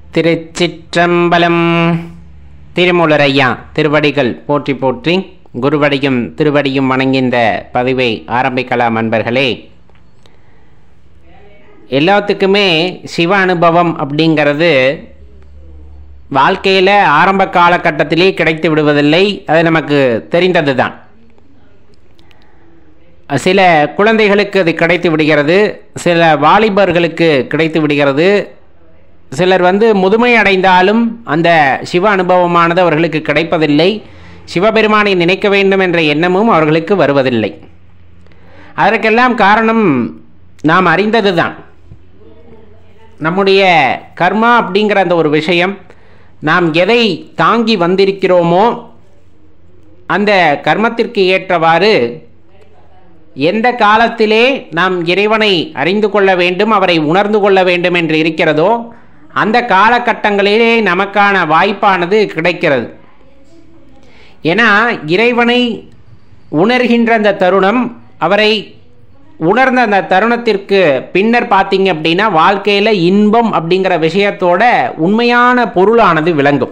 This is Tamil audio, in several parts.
திருச்சிற்றம்பலம் திருமூலரையா திருவடிகள் போற்றி போற்றி குருவடியும் திருவடியும் வணங்கின்ற பதிவை ஆரம்பிக்கலாம் அன்பர்களே எல்லாத்துக்குமே சிவ அனுபவம் அப்படிங்கிறது வாழ்க்கையில் ஆரம்ப காலகட்டத்திலே கிடைத்து விடுவதில்லை அது நமக்கு தெரிந்தது தான் சில குழந்தைகளுக்கு அது கிடைத்து விடுகிறது சில வாலிபர்களுக்கு கிடைத்து விடுகிறது சிலர் வந்து முதுமை அடைந்தாலும் அந்த சிவ அனுபவமானது அவர்களுக்கு கிடைப்பதில்லை சிவபெருமானை நினைக்க வேண்டும் என்ற எண்ணமும் அவர்களுக்கு வருவதில்லை அதற்கெல்லாம் காரணம் நாம் அறிந்தது தான் நம்முடைய கர்மா அப்படிங்கிற அந்த ஒரு விஷயம் நாம் எதை தாங்கி வந்திருக்கிறோமோ அந்த கர்மத்திற்கு ஏற்றவாறு எந்த காலத்திலே நாம் இறைவனை அறிந்து கொள்ள வேண்டும் அவரை உணர்ந்து கொள்ள வேண்டும் என்று இருக்கிறதோ அந்த காலகட்டங்களிலே நமக்கான வாய்ப்பானது கிடைக்கிறது ஏன்னா இறைவனை உணர்கின்ற அந்த தருணம் அவரை உணர்ந்த அந்த தருணத்திற்கு பின்னர் பார்த்தீங்க அப்படின்னா வாழ்க்கையில் இன்பம் அப்படிங்கிற விஷயத்தோட உண்மையான பொருளானது விளங்கும்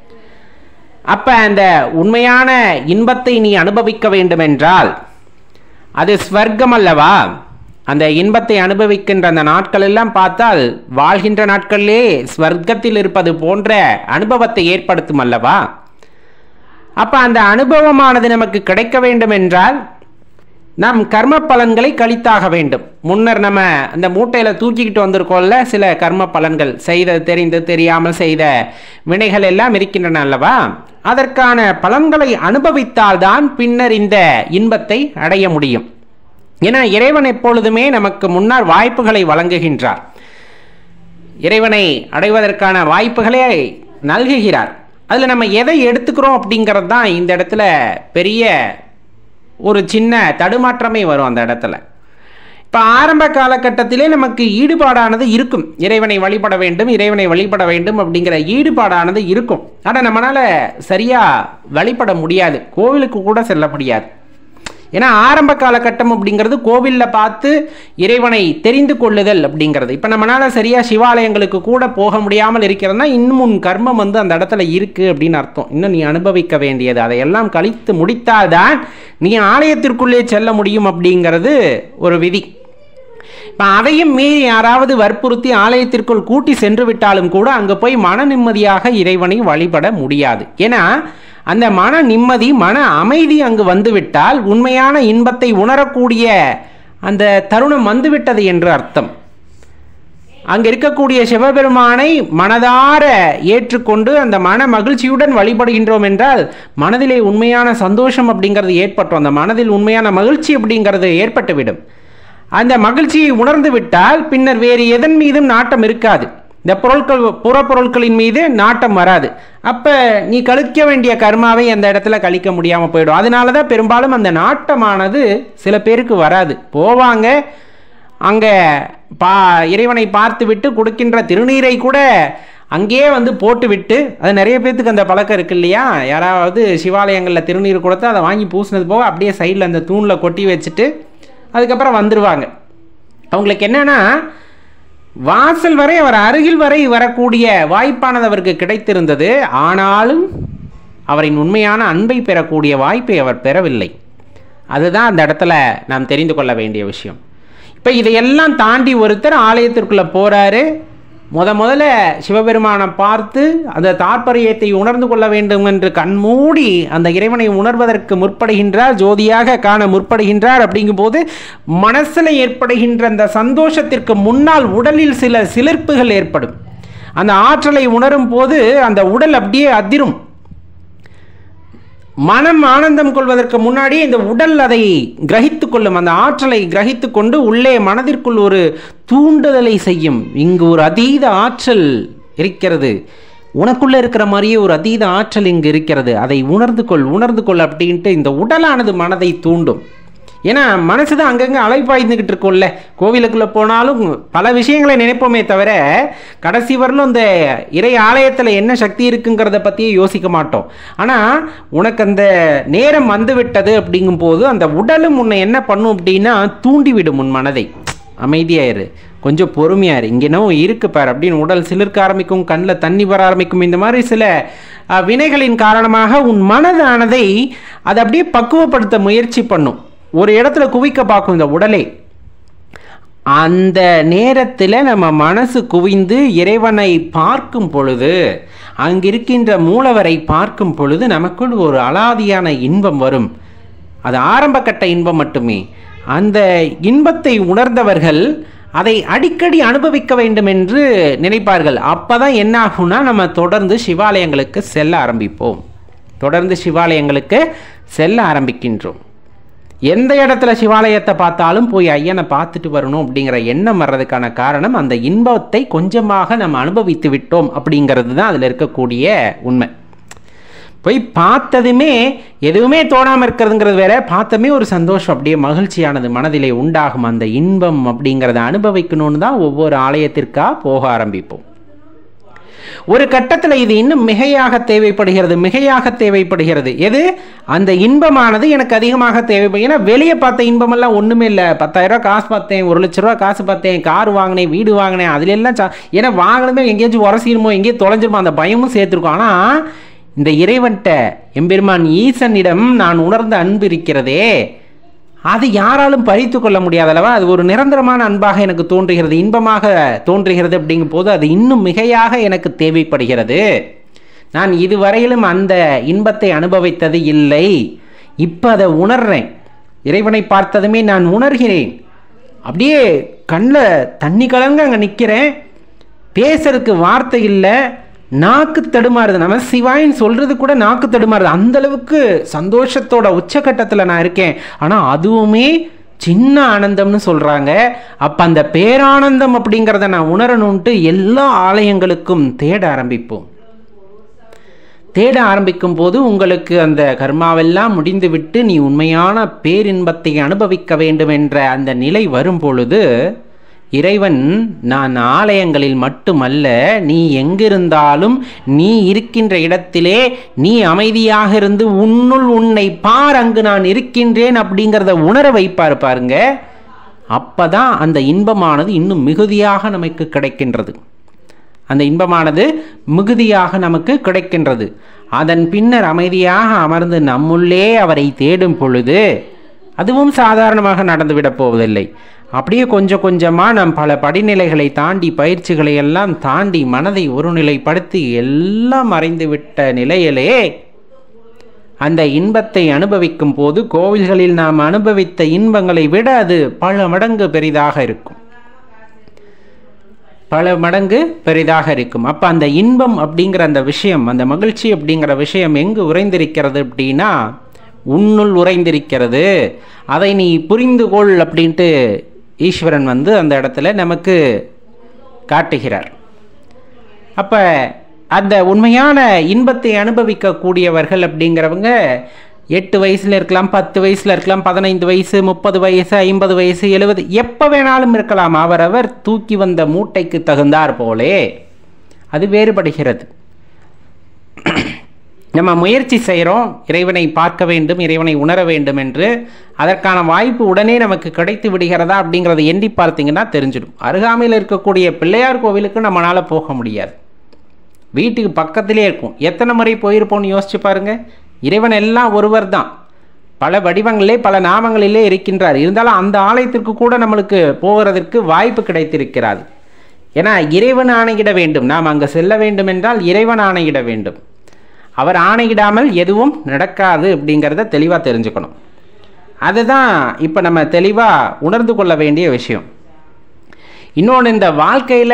அப்போ அந்த உண்மையான இன்பத்தை நீ அனுபவிக்க வேண்டுமென்றால் அது ஸ்வர்க்கம் அல்லவா அந்த இன்பத்தை அனுபவிக்கின்ற அந்த நாட்கள் எல்லாம் பார்த்தால் வாழ்கின்ற நாட்களிலே ஸ்வர்க்கத்தில் இருப்பது போன்ற அனுபவத்தை ஏற்படுத்தும் அல்லவா அப்ப அந்த அனுபவமானது நமக்கு கிடைக்க வேண்டும் என்றால் நம் கர்ம பலன்களை கழித்தாக வேண்டும் முன்னர் நம்ம அந்த மூட்டையில் தூக்கிக்கிட்டு வந்திருக்கோம்ல சில கர்ம பலன்கள் செய்த தெரிந்து தெரியாமல் செய்த வினைகள் எல்லாம் இருக்கின்றன அல்லவா அதற்கான பலன்களை அனுபவித்தால்தான் பின்னர் இந்த இன்பத்தை அடைய முடியும் ஏன்னா இறைவன் எப்பொழுதுமே நமக்கு முன்னால் வாய்ப்புகளை வழங்குகின்றார் இறைவனை அடைவதற்கான வாய்ப்புகளே நல்குகிறார் அதில் நம்ம எதை எடுத்துக்கிறோம் அப்படிங்கிறது தான் இந்த இடத்துல பெரிய ஒரு சின்ன தடுமாற்றமே வரும் அந்த இடத்துல இப்போ ஆரம்ப காலகட்டத்திலே நமக்கு ஈடுபாடானது இருக்கும் இறைவனை வழிபட வேண்டும் இறைவனை வழிபட வேண்டும் அப்படிங்கிற ஈடுபாடானது இருக்கும் ஆனால் நம்மளால் சரியாக வழிபட முடியாது கோவிலுக்கு கூட செல்ல முடியாது ஏன்னா ஆரம்ப காலகட்டம் அப்படிங்கிறது கோவிலில் பார்த்து இறைவனை தெரிந்து கொள்ளுதல் அப்படிங்கிறது இப்போ நம்மளால் சரியாக சிவாலயங்களுக்கு கூட போக முடியாமல் இருக்கிறதுனா இன்னும் உன் கர்மம் வந்து அந்த இடத்துல இருக்குது அப்படின்னு அர்த்தம் இன்னும் நீ அனுபவிக்க வேண்டியது அதையெல்லாம் கழித்து முடித்தால்தான் நீ ஆலயத்திற்குள்ளே செல்ல முடியும் அப்படிங்கிறது ஒரு விதி இப்போ அதையும் மீறி யாராவது வற்புறுத்தி ஆலயத்திற்குள் கூட்டி சென்று விட்டாலும் கூட அங்கே போய் மன நிம்மதியாக இறைவனை வழிபட முடியாது ஏன்னா அந்த மன நிம்மதி மன அமைதி அங்கு வந்துவிட்டால் உண்மையான இன்பத்தை உணரக்கூடிய அந்த தருணம் வந்துவிட்டது என்று அர்த்தம் அங்க இருக்கக்கூடிய சிவபெருமானை மனதார ஏற்றுக்கொண்டு அந்த மன மகிழ்ச்சியுடன் வழிபடுகின்றோம் என்றால் மனதிலே உண்மையான சந்தோஷம் அப்படிங்கிறது ஏற்பட்டோம் அந்த மனதில் உண்மையான மகிழ்ச்சி அப்படிங்கிறது ஏற்பட்டுவிடும் அந்த மகிழ்ச்சியை உணர்ந்து விட்டால் பின்னர் வேறு எதன் மீதும் நாட்டம் இருக்காது இந்த பொருட்கள் புறப்பொருட்களின் மீது நாட்டம் வராது அப்போ நீ கழிக்க வேண்டிய கர்மாவை அந்த இடத்துல கழிக்க முடியாமல் போயிடும் அதனால தான் பெரும்பாலும் அந்த நாட்டமானது சில பேருக்கு வராது போவாங்க அங்கே பா இறைவனை பார்த்து விட்டு கொடுக்கின்ற திருநீரை கூட அங்கேயே வந்து போட்டு விட்டு அது நிறைய பேர்த்துக்கு அந்த பழக்கம் இருக்கு இல்லையா யாராவது சிவாலயங்களில் திருநீர் கொடுத்து அதை வாங்கி பூசினது போக அப்படியே சைடில் அந்த தூணில் கொட்டி வச்சுட்டு அதுக்கப்புறம் வந்துடுவாங்க அவங்களுக்கு என்னன்னா வாசல் வரை அவர் அருகில் வரை வரக்கூடிய வாய்ப்பானது அவருக்கு கிடைத்திருந்தது ஆனாலும் அவரின் உண்மையான அன்பை பெறக்கூடிய வாய்ப்பை அவர் பெறவில்லை அதுதான் அந்த இடத்துல நாம் தெரிந்து கொள்ள வேண்டிய விஷயம் இப்போ இதையெல்லாம் தாண்டி ஒருத்தர் ஆலயத்திற்குள்ளே போகிறாரு முத முதல்ல சிவபெருமானை பார்த்து அந்த தாற்பயத்தை உணர்ந்து கொள்ள வேண்டும் என்று கண்மூடி அந்த இறைவனை உணர்வதற்கு முற்படுகின்றார் ஜோதியாக காண முற்படுகின்றார் அப்படிங்கும்போது மனசில் ஏற்படுகின்ற அந்த சந்தோஷத்திற்கு முன்னால் உடலில் சில சிலிர்ப்புகள் ஏற்படும் அந்த ஆற்றலை உணரும் போது அந்த உடல் அப்படியே அதிரும் மனம் ஆனந்தம் கொள்வதற்கு முன்னாடி இந்த உடல் அதை கிரகித்து கொள்ளும் அந்த ஆற்றலை கிரகித்து கொண்டு உள்ளே மனதிற்குள் ஒரு தூண்டுதலை செய்யும் இங்கு ஒரு அதீத ஆற்றல் இருக்கிறது உனக்குள்ள இருக்கிற மாதிரியே ஒரு அதீத ஆற்றல் இங்கு இருக்கிறது அதை உணர்ந்து கொள் உணர்ந்து கொள் அப்படின்ட்டு இந்த உடலானது மனதை தூண்டும் ஏன்னா மனசு தான் அங்கங்கே அலைப்பாய்ந்துக்கிட்டு இருக்கும்ல கோவிலுக்குள்ளே போனாலும் பல விஷயங்களை நினைப்போமே தவிர கடைசி வரலும் இந்த இறை ஆலயத்தில் என்ன சக்தி இருக்குங்கிறத பற்றியே யோசிக்க மாட்டோம் ஆனால் உனக்கு அந்த நேரம் வந்து விட்டது அப்படிங்கும்போது அந்த உடலும் உன்னை என்ன பண்ணும் அப்படின்னா தூண்டிவிடும் உன் மனதை அமைதியாயிரு கொஞ்சம் பொறுமையா இரு இங்கே என்னவோ இருக்கு பார் அப்படின்னு உடல் சிலிர்க்க ஆரம்பிக்கும் கண்ணில் தண்ணி வர ஆரம்பிக்கும் இந்த மாதிரி சில அஹ், வினைகளின் காரணமாக உன் மனதானதை அதை அப்படியே பக்குவப்படுத்த முயற்சி பண்ணும் ஒரு இடத்துல குவிக்க பார்க்கும் இந்த உடலே அந்த நேரத்தில் நம்ம மனசு குவிந்து இறைவனை பார்க்கும் பொழுது அங்கிருக்கின்ற மூலவரை பார்க்கும் பொழுது நமக்குள் ஒரு அலாதியான இன்பம் வரும் அது ஆரம்பக்கட்ட இன்பம் மட்டுமே அந்த இன்பத்தை உணர்ந்தவர்கள் அதை அடிக்கடி அனுபவிக்க வேண்டும் என்று நினைப்பார்கள் அப்பதான் என்ன ஆகும்னா நம்ம தொடர்ந்து சிவாலயங்களுக்கு செல்ல ஆரம்பிப்போம் தொடர்ந்து சிவாலயங்களுக்கு செல்ல ஆரம்பிக்கின்றோம் எந்த இடத்துல சிவாலயத்தை பார்த்தாலும் போய் ஐயனை பார்த்துட்டு வரணும் அப்படிங்கிற எண்ணம் வர்றதுக்கான காரணம் அந்த இன்பத்தை கொஞ்சமாக நம்ம அனுபவித்து விட்டோம் அப்படிங்கிறது தான் அதில் இருக்கக்கூடிய உண்மை போய் பார்த்ததுமே எதுவுமே தோணாமல் இருக்கிறதுங்கிறது வேற பார்த்தமே ஒரு சந்தோஷம் அப்படியே மகிழ்ச்சியானது மனதிலே உண்டாகும் அந்த இன்பம் அப்படிங்கிறத அனுபவிக்கணும்னு தான் ஒவ்வொரு ஆலயத்திற்காக போக ஆரம்பிப்போம் ஒரு கட்டத்தில் இது இன்னும் மிகையாக தேவைப்படுகிறது மிகையாக தேவைப்படுகிறது எது அந்த இன்பமானது எனக்கு அதிகமாக தேவைப்படும் ஏன்னா வெளியே பார்த்த இன்பமெல்லாம் ஒன்றுமே இல்லை பத்தாயிரம் ரூபாய் காசு பார்த்தேன் ஒரு லட்ச ரூபா காசு பார்த்தேன் கார் வாங்கினேன் வீடு வாங்கினேன் அதுல எல்லாம் சா- ஏன்னா வாங்கினதுமே எங்கேயாச்சும் உரசிடுமோ எங்கேயும் தொலைஞ்சிருமோ அந்த பயமும் சேர்த்துருக்கோம் ஆனால் இந்த இறைவன்கிட்ட எம்பெருமான் ஈசனிடம் நான் உணர்ந்த அன்பு இருக்கிறதே அது யாராலும் பறித்து கொள்ள முடியாதளவா அது ஒரு நிரந்தரமான அன்பாக எனக்கு தோன்றுகிறது இன்பமாக தோன்றுகிறது அப்படிங்கும் போது அது இன்னும் மிகையாக எனக்கு தேவைப்படுகிறது நான் இதுவரையிலும் அந்த இன்பத்தை அனுபவித்தது இல்லை இப்போ அதை உணர்றேன் இறைவனை பார்த்ததுமே நான் உணர்கிறேன் அப்படியே கண்ணில் தண்ணி கலங்க அங்கே நிற்கிறேன் பேசுறதுக்கு வார்த்தை இல்லை நாக்கு தடுமாறுது நம்ம சிவாயின்னு சொல்றது கூட நாக்கு தடுமாறுது அந்த அளவுக்கு சந்தோஷத்தோட உச்சக்கட்டத்தில் நான் இருக்கேன் ஆனால் அதுவுமே சின்ன ஆனந்தம்னு சொல்றாங்க அப்ப அந்த பேரானந்தம் அப்படிங்கிறத நான் உணரணும்ட்டு எல்லா ஆலயங்களுக்கும் தேட ஆரம்பிப்போம் தேட ஆரம்பிக்கும் போது உங்களுக்கு அந்த கர்மாவெல்லாம் முடிந்துவிட்டு நீ உண்மையான பேரின்பத்தை அனுபவிக்க வேண்டும் என்ற அந்த நிலை வரும் பொழுது இறைவன் நான் ஆலயங்களில் மட்டுமல்ல நீ எங்கிருந்தாலும் நீ இருக்கின்ற இடத்திலே நீ அமைதியாக இருந்து உன்னுள் உன்னை பார் அங்கு நான் இருக்கின்றேன் அப்படிங்கிறத உணர வைப்பார் பாருங்க அப்பதான் அந்த இன்பமானது இன்னும் மிகுதியாக நமக்கு கிடைக்கின்றது அந்த இன்பமானது மிகுதியாக நமக்கு கிடைக்கின்றது அதன் பின்னர் அமைதியாக அமர்ந்து நம்முள்ளே அவரை தேடும் பொழுது அதுவும் சாதாரணமாக நடந்துவிடப் போவதில்லை அப்படியே கொஞ்சம் கொஞ்சமாக நம் பல படிநிலைகளை தாண்டி பயிற்சிகளை எல்லாம் தாண்டி மனதை ஒருநிலைப்படுத்தி எல்லாம் மறைந்துவிட்ட நிலையிலே அந்த இன்பத்தை அனுபவிக்கும் போது கோவில்களில் நாம் அனுபவித்த இன்பங்களை விட அது பல மடங்கு பெரிதாக இருக்கும் பல மடங்கு பெரிதாக இருக்கும் அப்ப அந்த இன்பம் அப்படிங்கிற அந்த விஷயம் அந்த மகிழ்ச்சி அப்படிங்கிற விஷயம் எங்கு உறைந்திருக்கிறது அப்படின்னா உன்னுள் உறைந்திருக்கிறது அதை நீ புரிந்து கொள் அப்படின்ட்டு ஈஸ்வரன் வந்து அந்த இடத்துல நமக்கு காட்டுகிறார் அப்ப அந்த உண்மையான இன்பத்தை அனுபவிக்கக்கூடியவர்கள் அப்படிங்கிறவங்க எட்டு வயசுல இருக்கலாம் பத்து வயசுல இருக்கலாம் பதினைந்து வயசு முப்பது வயசு ஐம்பது வயசு எழுபது எப்போ வேணாலும் இருக்கலாம் அவரவர் தூக்கி வந்த மூட்டைக்கு தகுந்தார் போலே அது வேறுபடுகிறது நம்ம முயற்சி செய்கிறோம் இறைவனை பார்க்க வேண்டும் இறைவனை உணர வேண்டும் என்று அதற்கான வாய்ப்பு உடனே நமக்கு கிடைத்து விடுகிறதா அப்படிங்கிறத எண்ணி பார்த்தீங்கன்னா தெரிஞ்சிடும் அருகாமையில் இருக்கக்கூடிய பிள்ளையார் கோவிலுக்கு நம்மளால் போக முடியாது வீட்டுக்கு பக்கத்திலே இருக்கும் எத்தனை முறை போயிருப்போம்னு யோசிச்சு பாருங்க இறைவன் எல்லாம் ஒருவர் தான் பல வடிவங்களிலே பல நாமங்களிலே இருக்கின்றார் இருந்தாலும் அந்த ஆலயத்திற்கு கூட நம்மளுக்கு போகிறதற்கு வாய்ப்பு கிடைத்திருக்கிறது ஏன்னா இறைவன் ஆணையிட வேண்டும் நாம் அங்கே செல்ல வேண்டும் என்றால் இறைவன் ஆணையிட வேண்டும் அவர் ஆணையிடாமல் எதுவும் நடக்காது அப்படிங்கிறத தெளிவாக தெரிஞ்சுக்கணும் அதுதான் இப்போ நம்ம தெளிவாக உணர்ந்து கொள்ள வேண்டிய விஷயம் இன்னொன்று இந்த வாழ்க்கையில்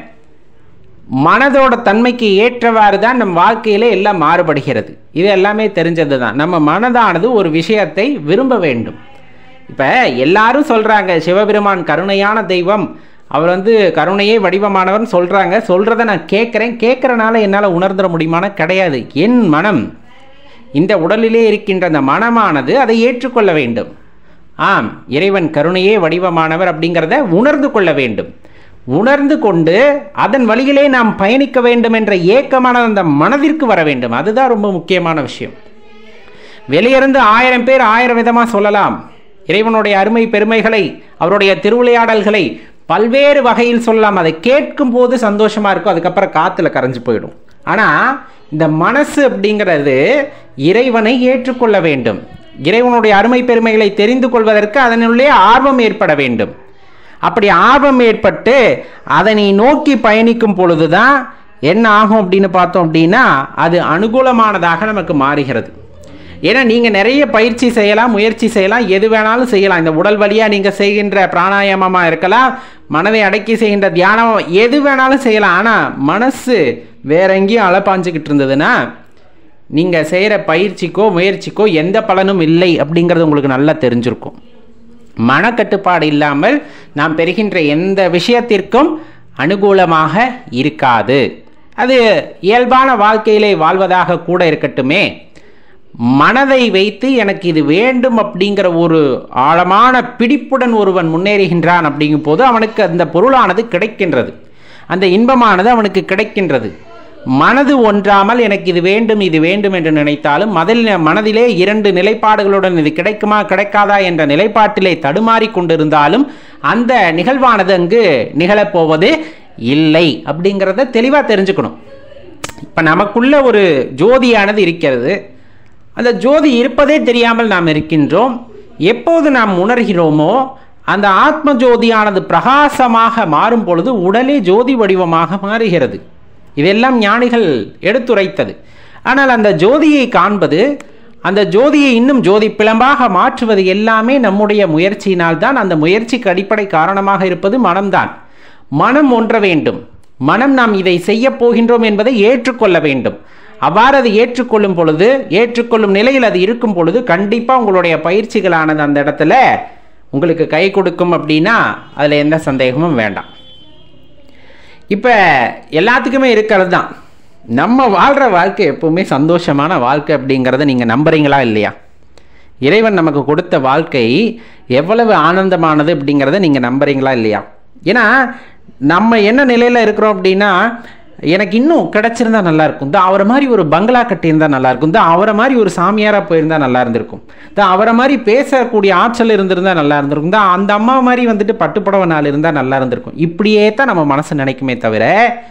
மனதோட தன்மைக்கு ஏற்றவாறு தான் நம் வாழ்க்கையிலே எல்லாம் மாறுபடுகிறது இது எல்லாமே தெரிஞ்சது தான் நம்ம மனதானது ஒரு விஷயத்தை விரும்ப வேண்டும் இப்போ எல்லாரும் சொல்கிறாங்க சிவபெருமான் கருணையான தெய்வம் அவர் வந்து கருணையே வடிவமானவர்னு சொல்கிறாங்க சொல்கிறத நான் கேட்குறேன் கேட்குறனால என்னால் உணர்ந்துட முடியுமான கிடையாது என் மனம் இந்த உடலிலே இருக்கின்ற அந்த மனமானது அதை ஏற்றுக்கொள்ள வேண்டும் ஆம் இறைவன் கருணையே வடிவமானவர் அப்படிங்கிறத உணர்ந்து கொள்ள வேண்டும் உணர்ந்து கொண்டு அதன் வழியிலே நாம் பயணிக்க வேண்டும் என்ற ஏக்கமான அந்த மனதிற்கு வர வேண்டும் அதுதான் ரொம்ப முக்கியமான விஷயம் வெளியிருந்து ஆயிரம் பேர் ஆயிரம் விதமாக சொல்லலாம் இறைவனுடைய அருமை பெருமைகளை அவருடைய திருவிளையாடல்களை பல்வேறு வகையில் சொல்லலாம் அதை கேட்கும் போது சந்தோஷமா இருக்கும் அதுக்கப்புறம் காத்துல கரைஞ்சு போயிடும் ஆனா இந்த மனசு அப்படிங்கிறது இறைவனை ஏற்றுக்கொள்ள வேண்டும் இறைவனுடைய அருமை பெருமைகளை தெரிந்து கொள்வதற்கு அதனுள்ளே ஆர்வம் ஏற்பட வேண்டும் அப்படி ஆர்வம் ஏற்பட்டு அதனை நோக்கி பயணிக்கும் பொழுதுதான் என்ன ஆகும் அப்படின்னு பார்த்தோம் அப்படின்னா அது அனுகூலமானதாக நமக்கு மாறுகிறது ஏன்னா நீங்கள் நிறைய பயிற்சி செய்யலாம் முயற்சி செய்யலாம் எது வேணாலும் செய்யலாம் இந்த உடல் வழியாக நீங்கள் செய்கின்ற பிராணாயாமமாக இருக்கலாம் மனதை அடக்கி செய்கின்ற தியானம் எது வேணாலும் செய்யலாம் ஆனால் மனசு வேற எங்கேயும் அலப்பாஞ்சுக்கிட்டு இருந்ததுன்னா நீங்கள் செய்கிற பயிற்சிக்கோ முயற்சிக்கோ எந்த பலனும் இல்லை அப்படிங்கிறது உங்களுக்கு நல்லா தெரிஞ்சிருக்கும் மனக்கட்டுப்பாடு இல்லாமல் நாம் பெறுகின்ற எந்த விஷயத்திற்கும் அனுகூலமாக இருக்காது அது இயல்பான வாழ்க்கையிலே வாழ்வதாக கூட இருக்கட்டுமே மனதை வைத்து எனக்கு இது வேண்டும் அப்படிங்கிற ஒரு ஆழமான பிடிப்புடன் ஒருவன் முன்னேறுகின்றான் அப்படிங்கும் போது அவனுக்கு அந்த பொருளானது கிடைக்கின்றது அந்த இன்பமானது அவனுக்கு கிடைக்கின்றது மனது ஒன்றாமல் எனக்கு இது வேண்டும் இது வேண்டும் என்று நினைத்தாலும் மதில் மனதிலே இரண்டு நிலைப்பாடுகளுடன் இது கிடைக்குமா கிடைக்காதா என்ற நிலைப்பாட்டிலே தடுமாறி கொண்டிருந்தாலும் அந்த நிகழ்வானது அங்கு நிகழப்போவது இல்லை அப்படிங்கிறத தெளிவாக தெரிஞ்சுக்கணும் இப்போ நமக்குள்ள ஒரு ஜோதியானது இருக்கிறது அந்த ஜோதி இருப்பதே தெரியாமல் நாம் இருக்கின்றோம் எப்போது நாம் உணர்கிறோமோ அந்த ஆத்ம ஜோதியானது பிரகாசமாக மாறும் பொழுது உடலே ஜோதி வடிவமாக மாறுகிறது இதெல்லாம் ஞானிகள் எடுத்துரைத்தது ஆனால் அந்த ஜோதியை காண்பது அந்த ஜோதியை இன்னும் ஜோதி பிளம்பாக மாற்றுவது எல்லாமே நம்முடைய முயற்சியினால் தான் அந்த முயற்சிக்கு அடிப்படை காரணமாக இருப்பது மனம்தான் மனம் ஒன்ற வேண்டும் மனம் நாம் இதை செய்ய போகின்றோம் என்பதை ஏற்றுக்கொள்ள வேண்டும் அவ்வாறு அது ஏற்றுக்கொள்ளும் பொழுது ஏற்றுக்கொள்ளும் நிலையில் அது இருக்கும் பொழுது கண்டிப்பாக உங்களுடைய பயிற்சிகளானது அந்த இடத்துல உங்களுக்கு கை கொடுக்கும் அப்படின்னா அதில் எந்த சந்தேகமும் வேண்டாம் இப்போ எல்லாத்துக்குமே இருக்கிறது தான் நம்ம வாழ்கிற வாழ்க்கை எப்பவுமே சந்தோஷமான வாழ்க்கை அப்படிங்கிறத நீங்கள் நம்புறீங்களா இல்லையா இறைவன் நமக்கு கொடுத்த வாழ்க்கை எவ்வளவு ஆனந்தமானது அப்படிங்கிறத நீங்கள் நம்புறீங்களா இல்லையா ஏன்னா நம்ம என்ன நிலையில் இருக்கிறோம் அப்படின்னா எனக்கு இன்னும் கிடைச்சிருந்தா நல்லா இருக்கும் தான் அவரை மாதிரி ஒரு பங்களா கட்டியிருந்தா நல்லா இருக்கும் தான் அவரை மாதிரி ஒரு சாமியாராக போயிருந்தா நல்லா இருந்திருக்கும் தான் அவரை மாதிரி பேசக்கூடிய ஆற்றல் இருந்திருந்தா நல்லா இருந்திருக்கும் தான் அந்த அம்மா மாதிரி வந்துட்டு பட்டுப்புடவை நாள் இருந்தால் நல்லா இருந்திருக்கும் இப்படியே தான் நம்ம மனசு நினைக்குமே தவிர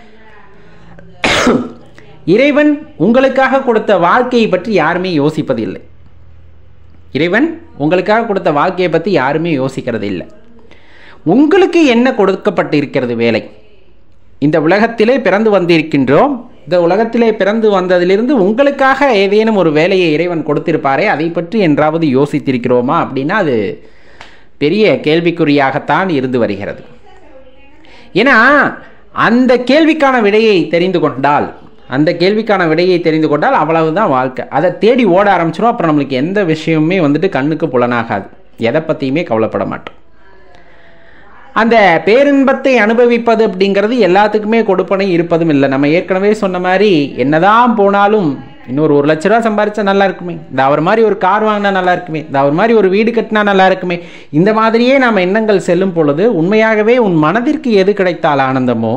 இறைவன் உங்களுக்காக கொடுத்த வாழ்க்கையை பற்றி யாருமே யோசிப்பதில்லை இறைவன் உங்களுக்காக கொடுத்த வாழ்க்கையை பற்றி யாருமே யோசிக்கிறது இல்லை உங்களுக்கு என்ன கொடுக்கப்பட்டு இருக்கிறது வேலை இந்த உலகத்திலே பிறந்து வந்திருக்கின்றோம் இந்த உலகத்திலே பிறந்து வந்ததிலிருந்து உங்களுக்காக ஏதேனும் ஒரு வேலையை இறைவன் கொடுத்திருப்பாரே அதை பற்றி என்றாவது யோசித்திருக்கிறோமா அப்படின்னா அது பெரிய கேள்விக்குறியாகத்தான் இருந்து வருகிறது ஏன்னா அந்த கேள்விக்கான விடையை தெரிந்து கொண்டால் அந்த கேள்விக்கான விடையை தெரிந்து கொண்டால் அவ்வளவுதான் வாழ்க்கை அதை தேடி ஓட ஆரம்பிச்சிடும் அப்புறம் நம்மளுக்கு எந்த விஷயமுமே வந்துட்டு கண்ணுக்கு புலனாகாது எதை பற்றியுமே கவலைப்பட மாட்டோம் அந்த பேரின்பத்தை அனுபவிப்பது அப்படிங்கிறது எல்லாத்துக்குமே கொடுப்பனை இருப்பதும் இல்லை நம்ம ஏற்கனவே சொன்ன மாதிரி என்னதான் போனாலும் இன்னொரு ஒரு லட்ச ரூபா சம்பாரிச்சா நல்லா இருக்குமே இந்த அவர் மாதிரி ஒரு கார் வாங்கினா நல்லா இருக்குமே இந்த அவர் மாதிரி ஒரு வீடு கட்டினா நல்லா இருக்குமே இந்த மாதிரியே நாம் எண்ணங்கள் செல்லும் பொழுது உண்மையாகவே உன் மனதிற்கு எது கிடைத்தால் ஆனந்தமோ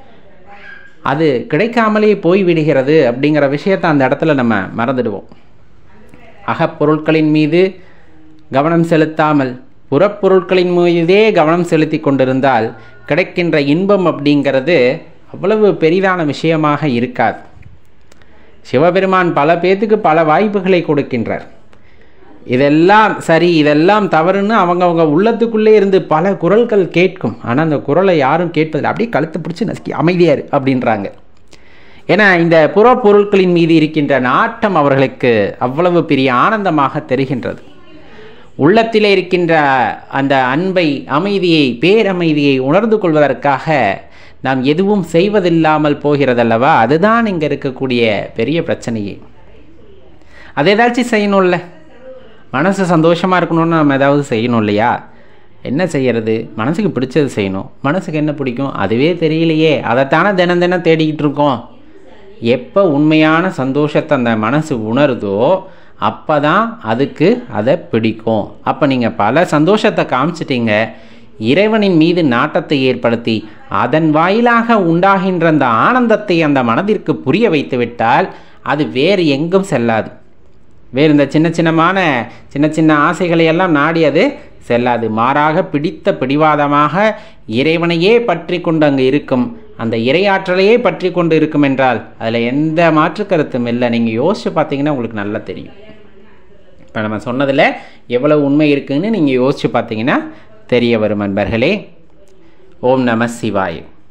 அது கிடைக்காமலே போய் விடுகிறது அப்படிங்கிற விஷயத்தை அந்த இடத்துல நம்ம மறந்துடுவோம் அகப்பொருட்களின் மீது கவனம் செலுத்தாமல் புறப்பொருட்களின் மீதே கவனம் செலுத்தி கொண்டிருந்தால் கிடைக்கின்ற இன்பம் அப்படிங்கிறது அவ்வளவு பெரிதான விஷயமாக இருக்காது சிவபெருமான் பல பேத்துக்கு பல வாய்ப்புகளை கொடுக்கின்றார் இதெல்லாம் சரி இதெல்லாம் தவறுன்னு அவங்கவங்க உள்ளத்துக்குள்ளே இருந்து பல குரல்கள் கேட்கும் ஆனால் அந்த குரலை யாரும் கேட்பதில்லை அப்படியே கழுத்தை பிடிச்சி நசுக்கி அமைதியாரு அப்படின்றாங்க ஏன்னா இந்த புறப்பொருட்களின் மீது இருக்கின்ற நாட்டம் அவர்களுக்கு அவ்வளவு பெரிய ஆனந்தமாக தெரிகின்றது உள்ளத்திலே இருக்கின்ற அந்த அன்பை அமைதியை பேரமைதியை உணர்ந்து கொள்வதற்காக நாம் எதுவும் செய்வதில்லாமல் போகிறதல்லவா அதுதான் இங்கே இருக்கக்கூடிய பெரிய பிரச்சனையே அது ஏதாச்சும் செய்யணும்ல மனசு சந்தோஷமாக இருக்கணும்னு நம்ம ஏதாவது செய்யணும் இல்லையா என்ன செய்யறது மனசுக்கு பிடிச்சது செய்யணும் மனசுக்கு என்ன பிடிக்கும் அதுவே தெரியலையே அதைத்தானே தினம் தினம் தேடிக்கிட்டு இருக்கோம் எப்போ உண்மையான சந்தோஷத்தை அந்த மனசு உணருதோ அப்போ தான் அதுக்கு அதை பிடிக்கும் அப்போ நீங்கள் பல சந்தோஷத்தை காமிச்சிட்டீங்க இறைவனின் மீது நாட்டத்தை ஏற்படுத்தி அதன் வாயிலாக உண்டாகின்ற அந்த ஆனந்தத்தை அந்த மனதிற்கு புரிய வைத்து விட்டால் அது வேறு எங்கும் செல்லாது வேறு இந்த சின்ன சின்னமான சின்ன சின்ன ஆசைகளை எல்லாம் நாடி அது செல்லாது மாறாக பிடித்த பிடிவாதமாக இறைவனையே பற்றி கொண்டு அங்கே இருக்கும் அந்த இறையாற்றலையே பற்றி கொண்டு இருக்கும் என்றால் அதில் எந்த மாற்று கருத்தும் இல்லை நீங்கள் யோசிச்சு பார்த்தீங்கன்னா உங்களுக்கு நல்லா தெரியும் இப்போ நம்ம சொன்னதில் எவ்வளவு உண்மை இருக்குன்னு நீங்கள் யோசிச்சு பார்த்தீங்கன்னா தெரிய வரும் அன்பர்களே ஓம் நம சிவாய்